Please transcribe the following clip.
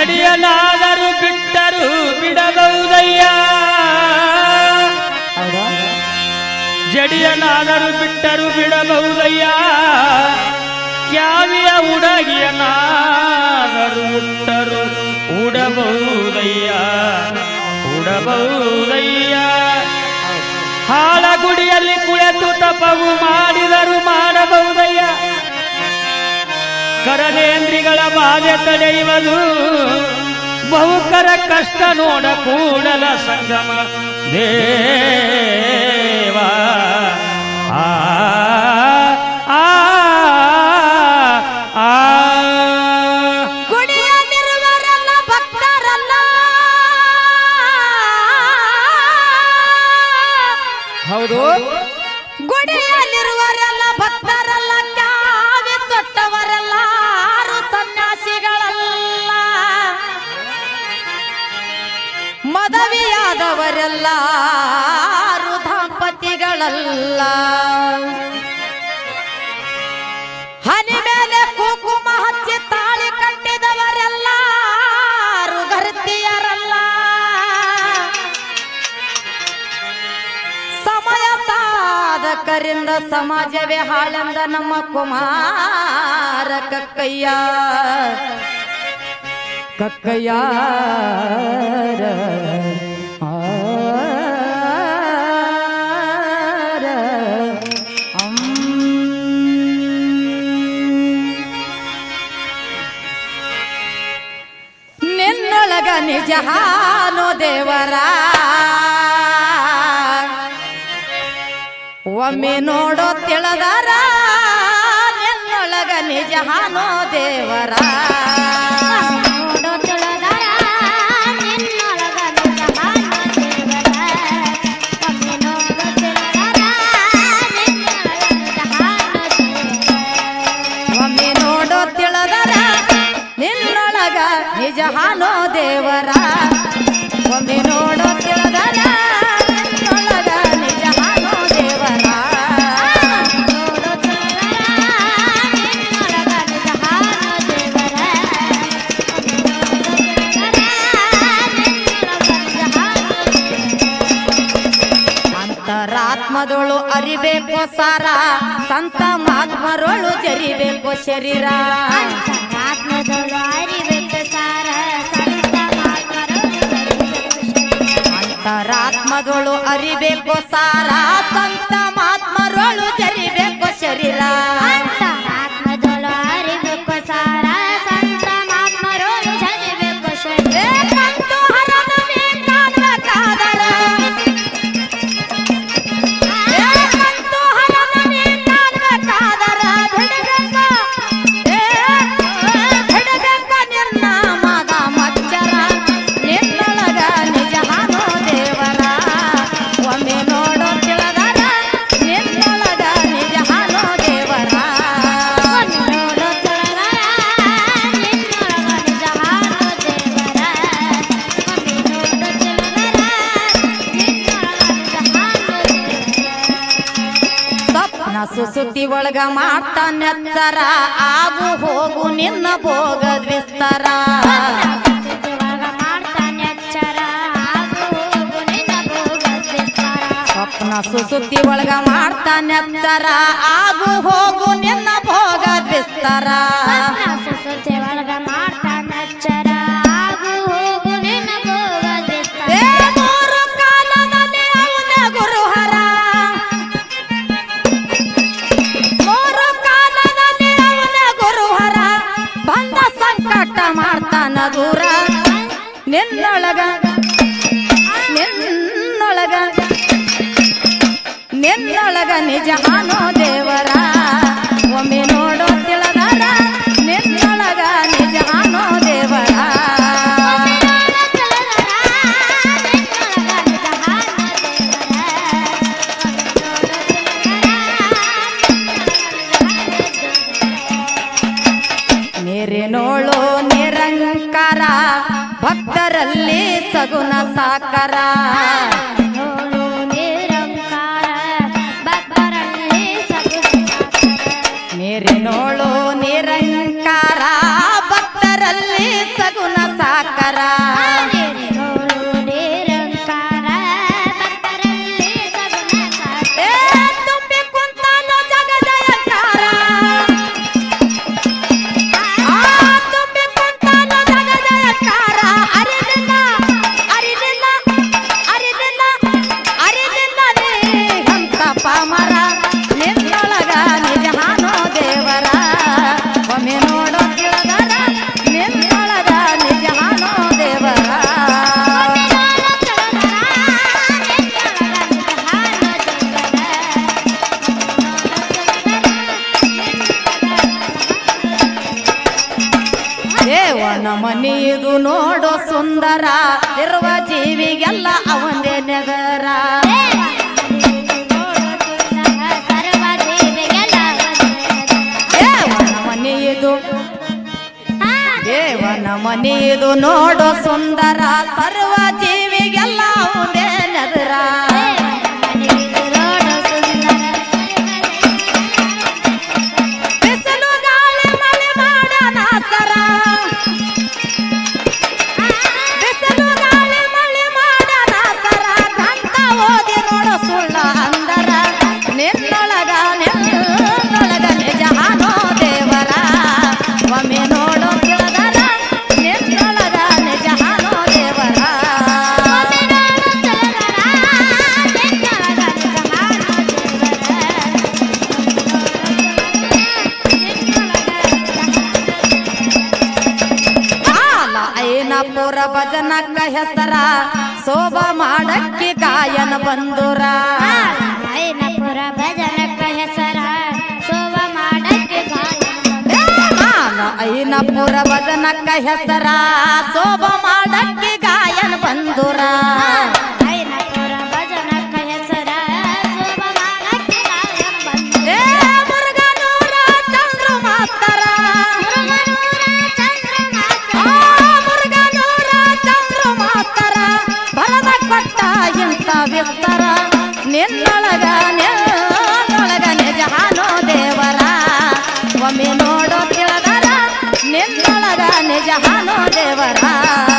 ಜಡಿಯಲಾದರೂ ಬಿಟ್ಟರು ಬಿಡಬಹುದಯ್ಯ ಹೌದಾ ಜಡಿಯಲಾದರೂ ಬಿಟ್ಟರು ಬಿಡಬಹುದಯ್ಯ ಕ್ಯಾವಿಯ ಉಡಗಿಯನಾದರೂ ಉಟ್ಟರು ಉಡಬಹುದಯ್ಯ ಉಡಬಹುದಯ್ಯ ಹಾಳಗುಡಿಯಲ್ಲಿ ಕುಳಿತು ತಪವು ಮಾಡಿದರು ಮಾಡಬಹುದಯ್ಯ ಕರನೇಂದ್ರಿಗಳ ಬಾಧೆ ತಡೆಯುವುದು ಬಹುಕರ ಕಷ್ಟ ನೋಡ ಕೂಡಲ ಸಂಗಮ ದೇವ ಆ ಆ, ಆ. ಗುಡಿಯಲ್ಲಿರುವರೆಲ್ಲ ಭಕ್ತರಲ್ಲ ಹೌದು ಗುಡಿಯಲ್ಲಿರುವರೆಲ್ಲ ಭಕ್ತರಲ್ಲ ಕ್ಯಾವಿ ತೊಟ್ಟವರೆಲ್ಲಾರು ಸನ್ಯಾಸಿಗಳಲ್ಲ ಮದವಿಯಾದವರೆಲ್ಲಾರು ದಂಪತಿಗಳಲ್ಲ ಹನಿ ಮೇಲೆ ಕುಂಕುಮ ಹಚ್ಚಿ ತಾಳಿ ಕಟ್ಟಿದವರೆಲ್ಲಾರು ಗರ್ತಿಯರಲ್ಲ ಸಮಯ ಸಾಧಕರಿಂದ ಸಮಾಜವೇ ಹಾಳೆಂದ ನಮ್ಮ ಕುಮಾರ ಕಕ್ಕಯ್ಯ ಕಕ್ಕಯ್ಯ ನಿನ್ನೊಳಗ ನಿಜ ಹಾನೋ ದೇವರ ಒಮ್ಮೆ ನೋಡೋ ತಿಳದಾರ ನಿನ್ನೊಳಗ ನಿಜ ಹಾನೋ ದೇವರ ನೋಡೋ ತುಳದಾರ ನಿನ್ನೊಳಗ ನಿಜ ಹಾನೋ ದೇವರ ಒಮ್ಮೆ ನೋಡೋ ತುಳದಾರ ನಿನ್ನೊಳಗ ನಿಜ ಹಾನೋ ದೇವರ ಒಮ್ಮೆ ನೋಡೋ ತಿಳದಾರ ನಿನ್ನೊಳಗ ನಿಜ ಹಾನೋ ದೇವರ ಒಮ್ಮೆ ನೋಡೋ ತಿಳದಾರ ನಿನ್ನೊಳಗ ನಿಜ ಹಾನೋ ದೇವರ ನೋಡೋ ತುಳದಾರ ನಿನ್ನೊಳಗ ನಿಜ ಹಾನೋ ದೇವರ ಒಮ್ಮೆ ನೋಡೋ ತುಳದಾರ ನಿನ್ನೊಳಗ ನಿಜ ಹಾನೋ ಅಂತರಾತ್ಮದೊಳು ಅರಿಬೇಕು ಸಾರ ಸಂತ ಮಾತ್ಮರೊಳು ಜರಿಬೇಕು ಶರೀರ ಆತ್ಮದೊಳು ಅರಿಬೇಕು ಸಾರ ಸಂತ ಅಂತರಾತ್ಮದೊಳು ಅರಿಬೇಕು ಸಾರ ಸಂತ ಮಾತ್ಮರೊಳು ಜರಿಬೇಕು ಶರೀರ ಆತ್ಮದೊಳು ಅರಿಬೇಕು ಸಾರ ಸಂತ ಮಾತ್ಮರೋಳು ಜರಿಬೇಕು ಶರೀರ ಏಕಂತು ಹರನವೇ ಕಾಣ್ಬೇಕಾದರ. ಏಕಂತು ಹರನವೇ ಕಾಣ್ಬೇಕಾದರ. ಬಿಡಬೇಕು, ಏ, ಬಿಡಬೇಕು ನಿನ್ನ ಮದ ಮಚ್ಚರ. ನಿನ್ನೊಳಗ ನಿಜ ಹಾನೋ ದೇವರ. ಒಮ್ಮೆ ನೋಡೋ ತಿಳದರ ನಿನ್ನೊಳಗ ನಿಜ ಹಾನೋ ದೇವರ ನೋಡೋ ತೊಳಗರ ನಿನ್ನೊಳಗ ನಿಜ ಹಾಡೋ ದೇವರ ಒಮ್ಮೆ ನೋಡೋ ತೊಳಗರ ನಿನ್ನೊಳಗ ನಿಜ ಹಾಡೋ ದೇವರ ಸ್ವಪ್ನ ಸುಸುತಿ ಒಳಗ ಮಾಡ್ತಾನೆತ್ತರ ಆಗು ಹೋಗು ನಿನ್ನ ಭೋಗದ್ ವಿಸ್ತಾರ ಒಳಗ ಮಾಡ್ತಾನೆ ಎಚ್ಚರ ಆಗು ಹೋಗು ನಿನ್ನ ಭೋಗಸ್ವಿಸ್ತಾರ ಸ್ವಪ್ನ ಸುಸುತಿ ಒಳಗ ಮಾಡ್ತಾನೆತ್ತರ ಆಗು ಹೋಗು ನಿನ್ನ ಭೋಗದ್ ವಿಸ್ತಾರ ಸುಸುತ್ತೆ ಒಳಗ ಮಾಡ್ತಾನೆ ಎಚ್ಚರ ಆಗು ಹೋಗು ನಿನ್ನ ಭೋಗಸ್ವಿಸ್ತಾರ ಏ ಮೂರು ಕಾಲದಲ್ಲಿ ಅವನ ಗುರುಹರ ಮೂರು ಕಾಲದಲ್ಲಿ ಅವನ ಗುರುಹರ ಬಂದ ಸಂಕಟ ಮಾಡ್ತಾನ ದೂರ ನಿನ್ನೊಳಗ ನಿನ್ನೊಳಗ ನಿನ್ನೊಳಗ ನಿಜ ಹಾನೋ ದೇವರ ಒಮ್ಮೆ ನೋಡೋ ತಿಳದಾರ ನಿನ್ನೊಳಗ ನಿಜ ಹಾನೋ ದೇವರ ನೀರಿನೋಳು ನಿರಂಕಾರ ಭಕ್ತರಲ್ಲಿ ಸಗುಣ ಸಾಕಾರ ನೀರಿನೋಳು ನಿರಂಕಾರ ಭಕ್ತರಲ್ಲಿ ಸಗುಣ ಸಾಕಾರ ಇದು ನೋಡು ಸುಂದರ ಇರುವ ಜೀವಿಗೆಲ್ಲ ಅವಂದೇ ನೆಗರ ದೇವನ ಮನೆ ಇದು ದೇವನ ಮನೆ ಇದು ನೋಡು ಸುಂದರ ಸರ್ವ ಜೀವಿಗೆಲ್ಲ ಅವಂದೇ ನೆದರ ಬಿಸಿಲು ಗಾಳಿ ಮಳೆ ಮಾಡನ ಸರ ಬಿಸಿಲು ಗಾಳಿ ಮಳೆ ಮಾಡನ ಸರ ಗಂಟ ಓದಿ ನೋಡು ಸುಳ್ಳ ಅಂದರ ನಿನ್ನೊಳಗ ನಿನ್ನೊಳಗ ನಿಜ ಹಾನೋ ದೇವರ ಒಮ್ಮೆ ನೋಡು ತಿಳಿದರ ನಿನ್ನೊಳಗ ನಿಜ ಹಾನೋ ದೇವರ ಕಾಲ ಐನಪುರ ಭಜನಕ್ಕ ಹೆಸರ ಶೋಭ ಮಾಡಕ್ಕಿ ಗಾಯನ ಬಂದುರ ಐನಪುರ ಭಜನಕ್ಕ ಹೆಸರ ಶೋಭ ಮಾಡಕ್ಕೆ ಕಾಲ ಐನಪುರ ಭಜನಕ್ಕ ಹೆಸರ ಶೋಭ ಮಾಡಕ್ಕಿ ಗಾಯನ ಬಂದುರ ಐನಪುರ ಭಜನಕ್ಕ ಹೆಸರ ಶೋಭ ಮಾಡಕ್ಕೆ ಗಾಯನ ಬಂದು ಏ ಮುರುಗನೂರ ಚಂದ್ರ ಮಾಸ್ತರ ಆ ಮುರುಗನೂರ ಚಂದ್ರ ಮಾಸ್ತರ ಬರದ ಕೊಟ್ಟ ಇಂಥ ವಿಸ್ತರ ನಿನ್ನೊಳಗ ನಿನ್ನೊಳಗ ನಿಜ ಹಾನೋ ದೇವರ ಒಮ್ಮೆ ನೋಡೋ ತಿಳಿದರ ನಿನ್ನೊಳಗ ನಿಜ ಹಾನೋ ದೇವರ